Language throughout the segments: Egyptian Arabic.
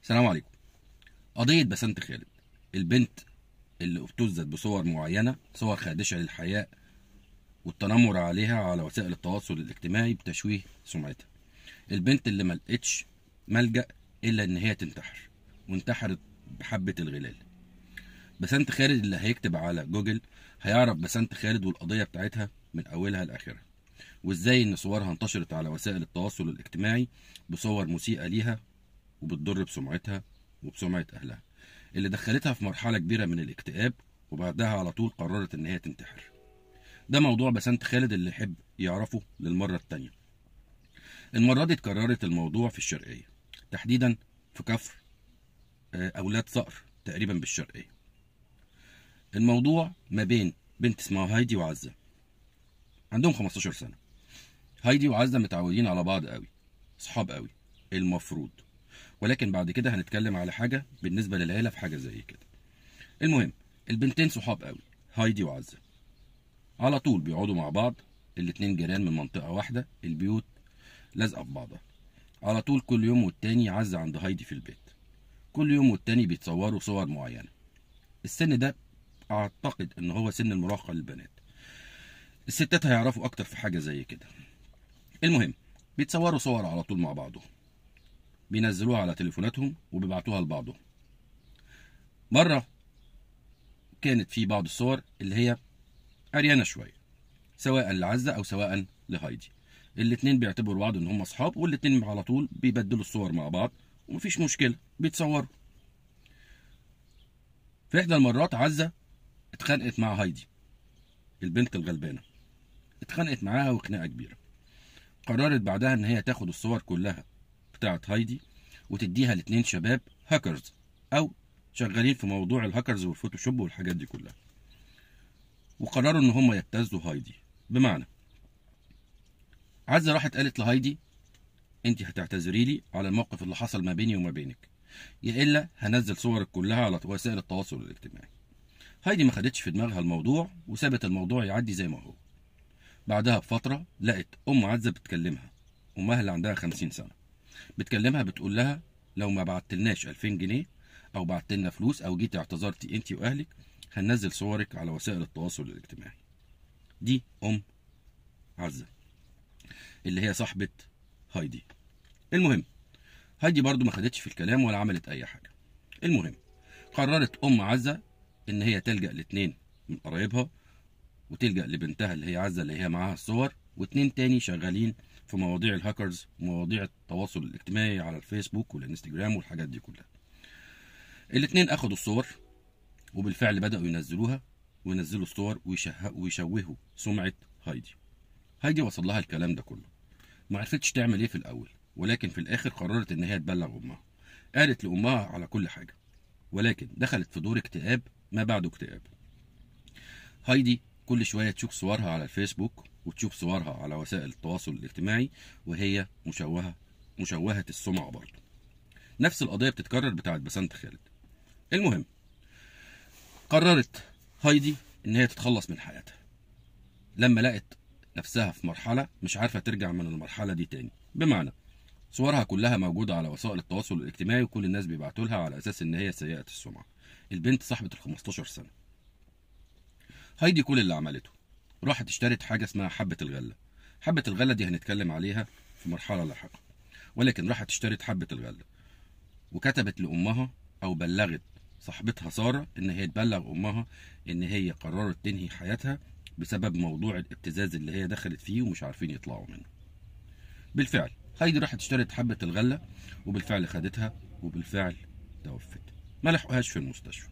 السلام عليكم قضية بسنت خالد البنت اللي ابتزت بصور معينة صور خادشة للحياء والتنمر عليها على وسائل التواصل الاجتماعي بتشويه سمعتها البنت اللي ملقتش ملجأ إلا إن هي تنتحر وانتحرت بحبة الغلال بسنت خالد اللي هيكتب على جوجل هيعرف بسنت خالد والقضية بتاعتها من أولها لآخرها وإزاي إن صورها انتشرت على وسائل التواصل الاجتماعي بصور مسيئة ليها وبتضر بسمعتها وبسمعة أهلها اللي دخلتها في مرحلة كبيرة من الاكتئاب وبعدها على طول قررت إن هي تنتحر ده موضوع بسنت خالد اللي يحب يعرفه للمرة التانية المرة دي اتكررت الموضوع في الشرقية تحديدا في كفر آه، أولاد صقر تقريبا بالشرقية الموضوع ما بين بنت اسمها هايدي وعزة عندهم 15 سنة هايدي وعزة متعودين على بعض قوي صحاب قوي المفروض ولكن بعد كده هنتكلم على حاجة بالنسبة للعيلة في حاجة زي كده المهم البنتين صحاب قوي هايدي وعزة على طول بيقعدوا مع بعض الاتنين جيران من منطقة واحدة البيوت لازقة في بعضها على طول كل يوم والتاني عزة عند هايدي في البيت كل يوم والتاني بيتصوروا صور معينة السن ده أعتقد إن هو سن المراهقة للبنات الستات هيعرفوا أكتر في حاجة زي كده المهم بيتصوروا صور على طول مع بعضهم بينزلوها على تليفوناتهم وبيبعتوها لبعضهم مرة كانت في بعض الصور اللي هي عريانة شوية سواء لعزة أو سواء لهايدي الاتنين بيعتبروا بعض ان هم اصحاب والاتنين على طول بيبدلوا الصور مع بعض ومفيش مشكلة بيتصوروا في احدى المرات عزة اتخانقت مع هايدي البنت الغلبانة اتخانقت معاها وخناقة كبيرة قررت بعدها ان هي تاخد الصور كلها بتاعت هايدي وتديها لاتنين شباب هاكرز او شغالين في موضوع الهاكرز والفوتوشوب والحاجات دي كلها وقرروا ان هم يبتزوا هايدي بمعنى عزة راحت قالت لهايدي انت هتعتذري لي على الموقف اللي حصل ما بيني وما بينك يا الا هنزل صورك كلها على وسائل التواصل الاجتماعي هايدي ما خدتش في دماغها الموضوع وسابت الموضوع يعدي زي ما هو بعدها بفترة لقت أم عزة بتكلمها أمها اللي عندها خمسين سنة بتكلمها بتقول لها لو ما بعتلناش 2000 جنيه أو بعتلنا فلوس أو جيتي اعتذرتي أنت وأهلك هننزل صورك على وسائل التواصل الاجتماعي دي أم عزة اللي هي صاحبة هايدي المهم هايدي برضو ما خدتش في الكلام ولا عملت أي حاجة المهم قررت أم عزة إن هي تلجأ لاتنين من قرايبها وتلجأ لبنتها اللي هي عزة اللي هي معاها الصور واتنين تاني شغالين في مواضيع الهاكرز ومواضيع التواصل الاجتماعي على الفيسبوك والانستجرام والحاجات دي كلها الاتنين اخدوا الصور وبالفعل بدأوا ينزلوها وينزلوا الصور ويشه- ويشوهوا سمعة هايدي هايدي وصل لها الكلام ده كله ما عرفتش تعمل ايه في الاول ولكن في الاخر قررت ان هي تبلغ امها قالت لامها على كل حاجة ولكن دخلت في دور اكتئاب ما بعده اكتئاب هايدي كل شوية تشوف صورها على الفيسبوك وتشوف صورها على وسائل التواصل الاجتماعي وهي مشوهة مشوهة السمعة برضه نفس القضية بتتكرر بتاعت بسنت خالد المهم قررت هايدي ان هي تتخلص من حياتها لما لقت نفسها في مرحلة مش عارفة ترجع من المرحلة دي تاني بمعنى صورها كلها موجودة على وسائل التواصل الاجتماعي وكل الناس بيبعتوا لها على أساس إن هي سيئة السمعة البنت صاحبة ال 15 سنة هايدي كل اللي عملته راحت اشترت حاجة اسمها حبة الغلة حبة الغلة دي هنتكلم عليها في مرحلة لاحقة ولكن راحت اشترت حبة الغلة وكتبت لأمها أو بلغت صاحبتها سارة إن هي تبلغ أمها إن هي قررت تنهي حياتها بسبب موضوع الابتزاز اللي هي دخلت فيه ومش عارفين يطلعوا منه بالفعل هايدي راحت اشترت حبة الغلة وبالفعل خدتها وبالفعل توفت ما لحقوهاش في المستشفى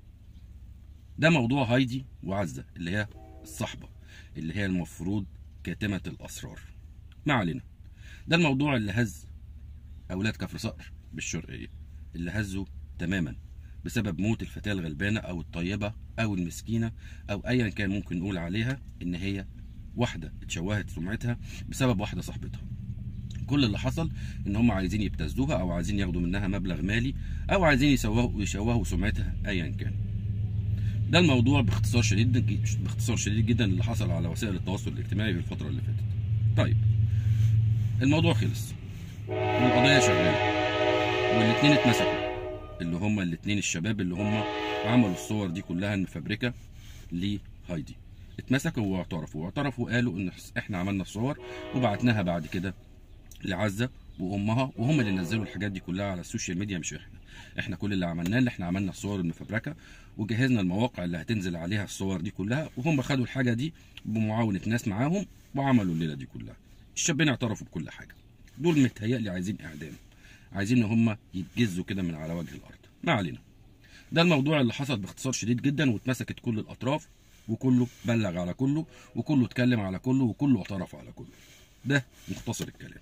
ده موضوع هايدي وعزة اللي هي الصحبة اللي هي المفروض كاتمة الأسرار ما علينا ده الموضوع اللي هز أولاد كفر صقر بالشرقية اللي هزوا تماما بسبب موت الفتاة الغلبانة أو الطيبة أو المسكينة أو أيا كان ممكن نقول عليها إن هي واحدة اتشوهت سمعتها بسبب واحدة صاحبتها كل اللي حصل ان هم عايزين يبتزوها او عايزين ياخدوا منها مبلغ مالي او عايزين يسوهوا يشوهوا سمعتها ايا كان ده الموضوع باختصار شديد باختصار شديد جدا اللي حصل على وسائل التواصل الاجتماعي في الفتره اللي فاتت طيب الموضوع خلص والقضيه شغاله والاتنين اتمسكوا اللي هم الاثنين الشباب اللي هم عملوا الصور دي كلها المفبركه لهايدي اتمسكوا واعترفوا واعترفوا قالوا ان احنا عملنا الصور وبعتناها بعد كده لعزه وامها وهم اللي نزلوا الحاجات دي كلها على السوشيال ميديا مش احنا احنا كل اللي عملناه اللي احنا عملنا الصور المفبركه وجهزنا المواقع اللي هتنزل عليها الصور دي كلها وهم خدوا الحاجه دي بمعاونه ناس معاهم وعملوا الليله دي كلها الشابين اعترفوا بكل حاجه دول متهيألي عايزين اعدام عايزين ان هم يتجزوا كده من على وجه الارض ما علينا ده الموضوع اللي حصل باختصار شديد جدا واتمسكت كل الاطراف وكله بلغ على كله وكله اتكلم على كله وكله اعترف على كله ده مختصر الكلام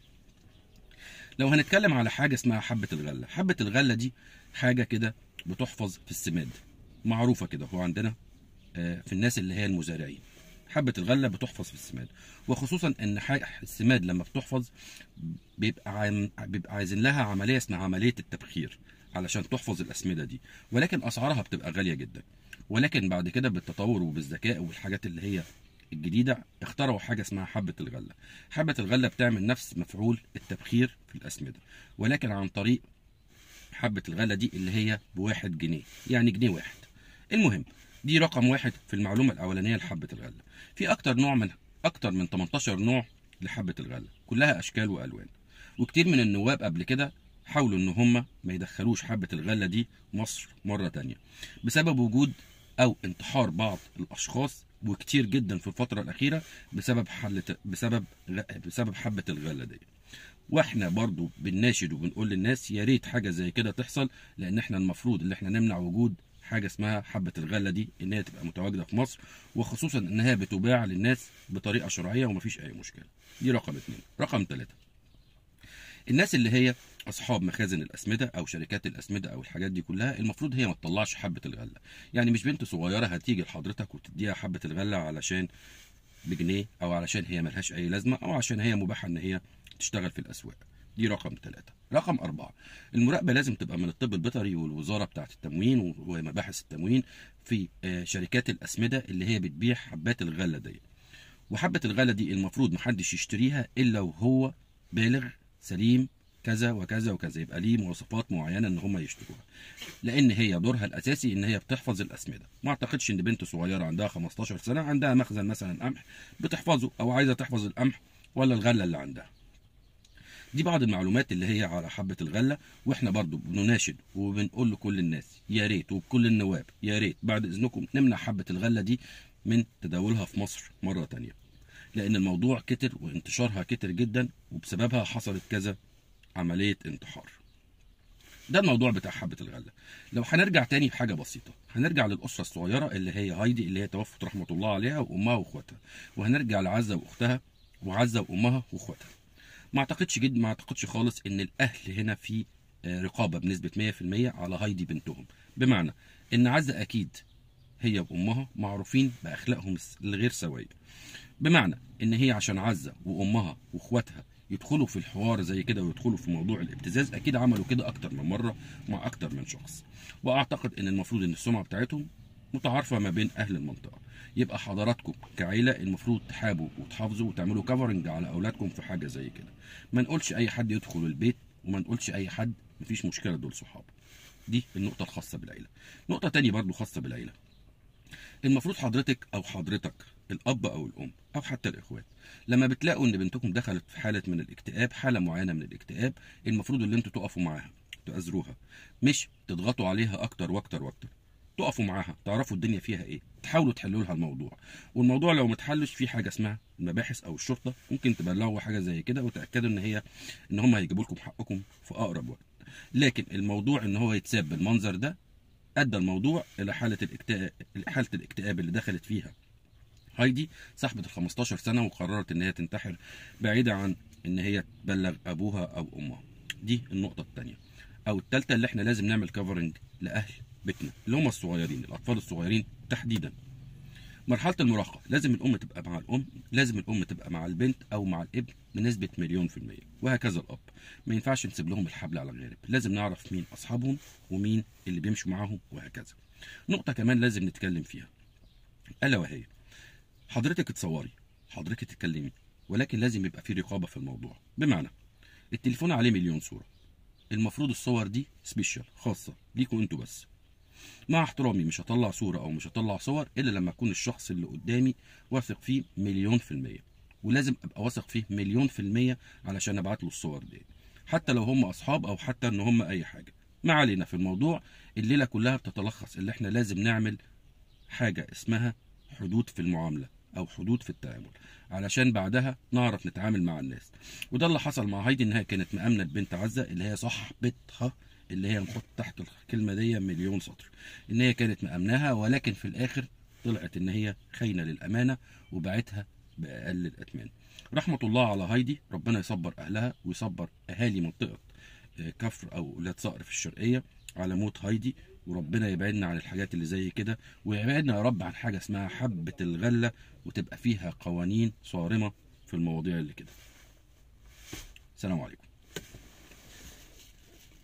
لو هنتكلم على حاجه اسمها حبه الغله حبه الغله دي حاجه كده بتحفظ في السماد معروفه كده هو عندنا آه، في الناس اللي هي المزارعين حبه الغله بتحفظ في السماد وخصوصا ان ح- السماد لما بتحفظ بيبقى عايم- بيبقى عايزين لها عمليه اسمها عمليه التبخير علشان تحفظ الاسمده دي ولكن اسعارها بتبقى غاليه جدا ولكن بعد كده بالتطور وبالذكاء والحاجات اللي هي الجديده اخترعوا حاجه اسمها حبه الغله حبه الغله بتعمل نفس مفعول التبخير في الاسمده ولكن عن طريق حبه الغله دي اللي هي بواحد جنيه يعني جنيه واحد المهم دي رقم واحد في المعلومه الاولانيه لحبه الغله في اكتر نوع من اكتر من 18 نوع لحبه الغله كلها اشكال والوان وكتير من النواب قبل كده حاولوا ان هم ما يدخلوش حبه الغله دي مصر مره تانية بسبب وجود او انتحار بعض الاشخاص وكتير جدا في الفتره الاخيره بسبب حلة بسبب غ- بسبب حبه الغله دي واحنا برضو بنناشد وبنقول للناس يا ريت حاجه زي كده تحصل لان احنا المفروض ان احنا نمنع وجود حاجه اسمها حبه الغله دي ان هي تبقى متواجده في مصر وخصوصا انها بتباع للناس بطريقه شرعيه ومفيش اي مشكله دي رقم اتنين رقم ثلاثة الناس اللي هي اصحاب مخازن الاسمده او شركات الاسمده او الحاجات دي كلها المفروض هي ما تطلعش حبه الغله يعني مش بنت صغيره هتيجي لحضرتك وتديها حبه الغله علشان بجنيه او علشان هي ملهاش اي لازمه او عشان هي مباحه ان هي تشتغل في الاسواق دي رقم ثلاثة رقم أربعة المراقبة لازم تبقى من الطب البيطري والوزارة بتاعة التموين ومباحث التموين في آه، شركات الأسمدة اللي هي بتبيع حبات الغلة دي وحبة الغلة دي المفروض محدش يشتريها إلا وهو بالغ سليم كذا وكذا وكذا يبقى ليه مواصفات معينة إن هم يشتروها لأن هي دورها الأساسي إن هي بتحفظ الأسمدة ما أعتقدش إن بنت صغيرة عندها 15 سنة عندها مخزن مثلا قمح بتحفظه أو عايزة تحفظ القمح ولا الغلة اللي عندها دي بعض المعلومات اللي هي على حبة الغلة واحنا برضو بنناشد وبنقول لكل الناس يا ريت وبكل النواب يا ريت بعد اذنكم نمنع حبة الغلة دي من تداولها في مصر مرة تانية لان الموضوع كتر وانتشارها كتر جدا وبسببها حصلت كذا عملية انتحار ده الموضوع بتاع حبة الغلة لو هنرجع تاني بحاجة بسيطة هنرجع للأسرة الصغيرة اللي هي هايدي اللي هي توفت رحمة الله عليها وأمها وأخواتها وهنرجع لعزة وأختها وعزة وأمها وأخواتها ما اعتقدش جد ما اعتقدش خالص ان الاهل هنا في آه، رقابه بنسبه 100% على هايدي بنتهم بمعنى ان عزه اكيد هي وامها معروفين باخلاقهم الس- الغير سويه بمعنى ان هي عشان عزه وامها واخواتها يدخلوا في الحوار زي كده ويدخلوا في موضوع الابتزاز اكيد عملوا كده اكتر من مره مع اكتر من شخص واعتقد ان المفروض ان السمعه بتاعتهم متعارفه ما بين اهل المنطقه يبقى حضراتكم كعيله المفروض تحابوا وتحافظوا وتعملوا كفرنج على اولادكم في حاجه زي كده ما نقولش اي حد يدخل البيت وما نقولش اي حد مفيش مشكله دول صحاب دي النقطه الخاصه بالعيله نقطه تانية برضو خاصه بالعيله المفروض حضرتك او حضرتك الاب او الام او حتى الاخوات لما بتلاقوا ان بنتكم دخلت في حاله من الاكتئاب حاله معينه من الاكتئاب المفروض ان انتوا تقفوا معاها تأزروها مش تضغطوا عليها اكتر واكتر واكتر تقفوا معاها تعرفوا الدنيا فيها ايه تحاولوا تحلوا لها الموضوع والموضوع لو متحلش في حاجه اسمها المباحث او الشرطه ممكن تبلغوا حاجه زي كده وتاكدوا ان هي ان هم هيجيبوا لكم حقكم في اقرب وقت لكن الموضوع ان هو يتساب بالمنظر ده ادى الموضوع الى حاله الاكتئاب حاله الاكتئاب اللي دخلت فيها هايدي صاحبة ال 15 سنة وقررت إن هي تنتحر بعيدة عن إن هي تبلغ أبوها أو أمها. دي النقطة التانية. أو التالتة اللي إحنا لازم نعمل كفرنج لأهل بيتنا اللي هم الصغيرين الأطفال الصغيرين تحديدا. مرحلة المراهقة لازم الأم تبقى مع الأم، لازم الأم تبقى مع البنت أو مع الابن بنسبة مليون في المية، وهكذا الأب. ما ينفعش نسيب لهم الحبل على الغارب، لازم نعرف مين أصحابهم ومين اللي بيمشوا معاهم وهكذا. نقطة كمان لازم نتكلم فيها. ألا وهي حضرتك تصوري حضرتك تتكلمي ولكن لازم يبقى في رقابه في الموضوع بمعنى التليفون عليه مليون صوره المفروض الصور دي سبيشال خاصه ليكوا انتوا بس مع احترامي مش هطلع صوره او مش هطلع صور الا لما اكون الشخص اللي قدامي واثق فيه مليون في الميه ولازم ابقى واثق فيه مليون في الميه علشان ابعت له الصور دي حتى لو هم اصحاب او حتى ان هم اي حاجه ما علينا في الموضوع الليله كلها بتتلخص اللي احنا لازم نعمل حاجه اسمها حدود في المعامله او حدود في التعامل علشان بعدها نعرف نتعامل مع الناس وده اللي حصل مع هايدي انها كانت مأمنة بنت عزة اللي هي صاحبتها اللي هي نحط تحت الكلمة دي مليون سطر ان هي كانت مأمناها ولكن في الاخر طلعت ان هي خاينة للامانة وباعتها باقل الاتمان رحمة الله على هايدي ربنا يصبر اهلها ويصبر اهالي منطقة آه، كفر او ولاد صقر في الشرقية على موت هايدي وربنا يبعدنا عن الحاجات اللي زي كده ويبعدنا يا رب عن حاجة اسمها حبة الغلة وتبقى فيها قوانين صارمة في المواضيع اللي كده سلام عليكم